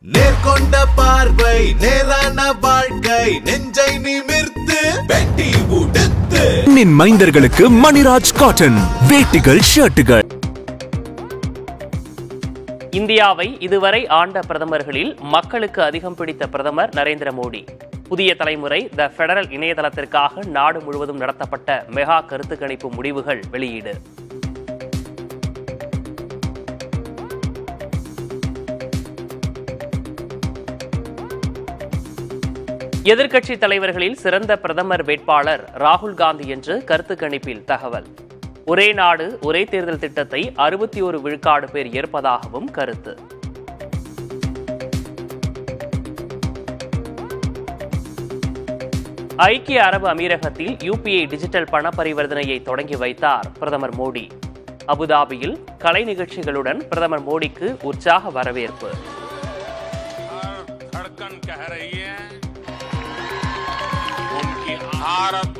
நேர்கொண்ட பார்வை நேரான வாழ்க்கை நெஞ்சை நிமிர்த்து வெட்டி உடுத்து நின் மைந்தர்களுக்கு மணிராஜ் காட்டன் வேட்டிகள் ஷர்ட்டுகள் இந்தியாவை இதுவரை ஆண்ட பிரதமர்களில் மக்களுக்கு அதிகம் பிடித்த பிரதமர் நரேந்திர மோடி புதிய தலைமுறை த ஃபெடரல் இணையதளத்திற்காக நாடு முழுவதும் நடத்தப்பட்ட மெகா கருத்து கணிப்பு முடிவுகள் வெளியீடு எதிர்க்கட்சி தலைவர்களில் சிறந்த பிரதமர் வேட்பாளர் ராகுல் காந்தி என்று கருத்து கணிப்பில் தகவல் ஒரே நாடு ஒரே தேர்தல் திட்டத்தை அறுபத்தி ஒரு விழுக்காடு பேர் ஏற்பதாகவும் கருத்து ஐக்கிய அரபு அமீரகத்தில் யூபிஐ டிஜிட்டல் பண பரிவர்த்தனையை தொடங்கி வைத்தார் பிரதமர் மோடி அபுதாபியில் கலை நிகழ்ச்சிகளுடன் பிரதமர் மோடிக்கு உற்சாக வரவேற்பு हर धड़कन कह रही है उनकी भारत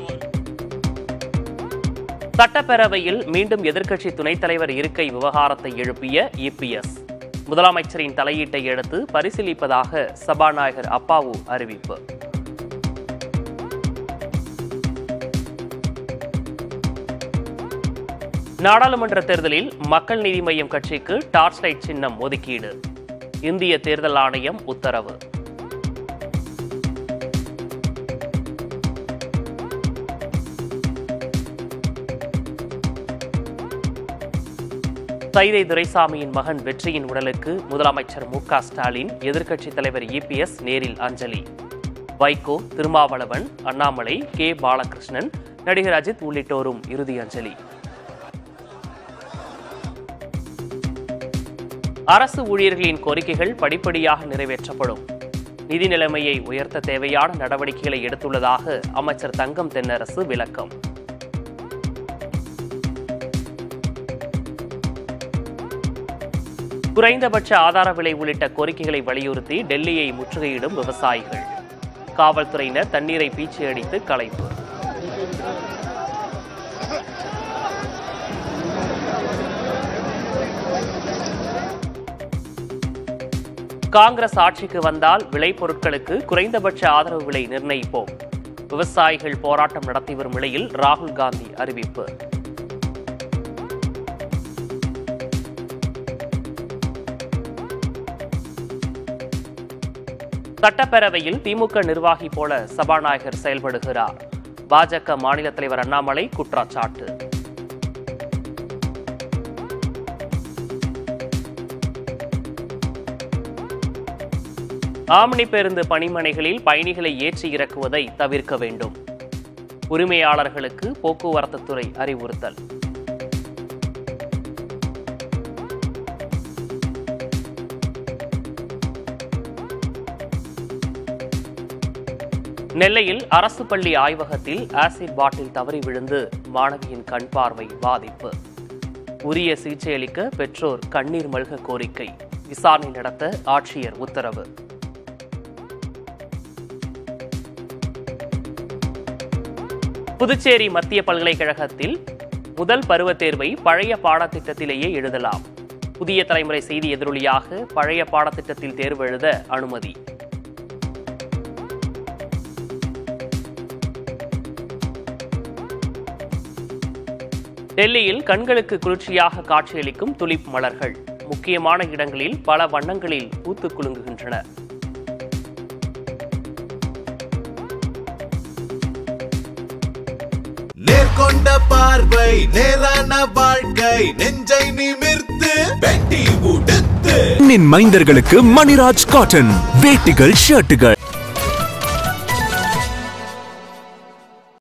சட்டப்பேரவையில் மீண்டும் எதிர்க்கட்சி துணைத் தலைவர் இருக்கை விவகாரத்தை எழுப்பிய இபிஎஸ் முதலமைச்சரின் தலையீட்டை அடுத்து பரிசீலிப்பதாக சபாநாயகர் அப்பாவு அறிவிப்பு நாடாளுமன்ற தேர்தலில் மக்கள் நீதி மய்யம் கட்சிக்கு டார்ச் லைட் சின்னம் ஒதுக்கீடு இந்திய தேர்தல் ஆணையம் உத்தரவு சைதை துரைசாமியின் மகன் வெற்றியின் உடலுக்கு முதலமைச்சர் மு க ஸ்டாலின் எதிர்க்கட்சித் தலைவர் இபிஎஸ் நேரில் அஞ்சலி வைகோ திருமாவளவன் அண்ணாமலை கே பாலகிருஷ்ணன் நடிகர் அஜித் உள்ளிட்டோரும் இறுதி அஞ்சலி அரசு ஊழியர்களின் கோரிக்கைகள் படிப்படியாக நிறைவேற்றப்படும் நிதி நிலைமையை உயர்த்த தேவையான நடவடிக்கைகளை எடுத்துள்ளதாக அமைச்சர் தங்கம் தென்னரசு விளக்கம் குறைந்தபட்ச ஆதார விலை உள்ளிட்ட கோரிக்கைகளை வலியுறுத்தி டெல்லியை முற்றுகையிடும் விவசாயிகள் காவல்துறையினர் தண்ணீரை பீச்சி அடித்து கலைப்பு காங்கிரஸ் ஆட்சிக்கு வந்தால் விளைபொருட்களுக்கு குறைந்தபட்ச ஆதரவு விலை நிர்ணயிப்போம் விவசாயிகள் போராட்டம் நடத்தி வரும் நிலையில் ராகுல் காந்தி அறிவிப்பு சட்டப்பேரவையில் திமுக நிர்வாகி போல சபாநாயகர் செயல்படுகிறார் பாஜக மாநில தலைவர் அண்ணாமலை குற்றச்சாட்டு ஆம்னி பேருந்து பணிமனைகளில் பயணிகளை ஏற்றி இறக்குவதை தவிர்க்க வேண்டும் உரிமையாளர்களுக்கு போக்குவரத்து துறை அறிவுறுத்தல் நெல்லையில் அரசு பள்ளி ஆய்வகத்தில் ஆசிட் பாட்டில் தவறி விழுந்து மாணவியின் கண் பார்வை பாதிப்பு உரிய சிகிச்சை அளிக்க பெற்றோர் கண்ணீர் மல்க கோரிக்கை விசாரணை நடத்த ஆட்சியர் உத்தரவு புதுச்சேரி மத்திய பல்கலைக்கழகத்தில் முதல் பருவத் தேர்வை பழைய பாடத்திட்டத்திலேயே எழுதலாம் புதிய தலைமுறை செய்தி எதிரொலியாக பழைய பாடத்திட்டத்தில் தேர்வு எழுத அனுமதி டெல்லியில் கண்களுக்கு குளிர்ச்சியாக காட்சியளிக்கும் துலிப் மலர்கள் முக்கியமான இடங்களில் பல வண்ணங்களில் பூத்து குலுங்குகின்றன நேர்கொண்ட பார்வை நேரான வாழ்க்கை நெஞ்சை நிமிர்த்து வெட்டி உடுத்து நின் மைந்தர்களுக்கு மணிராஜ் காட்டன் வேட்டிகள் ஷர்ட்டுகள்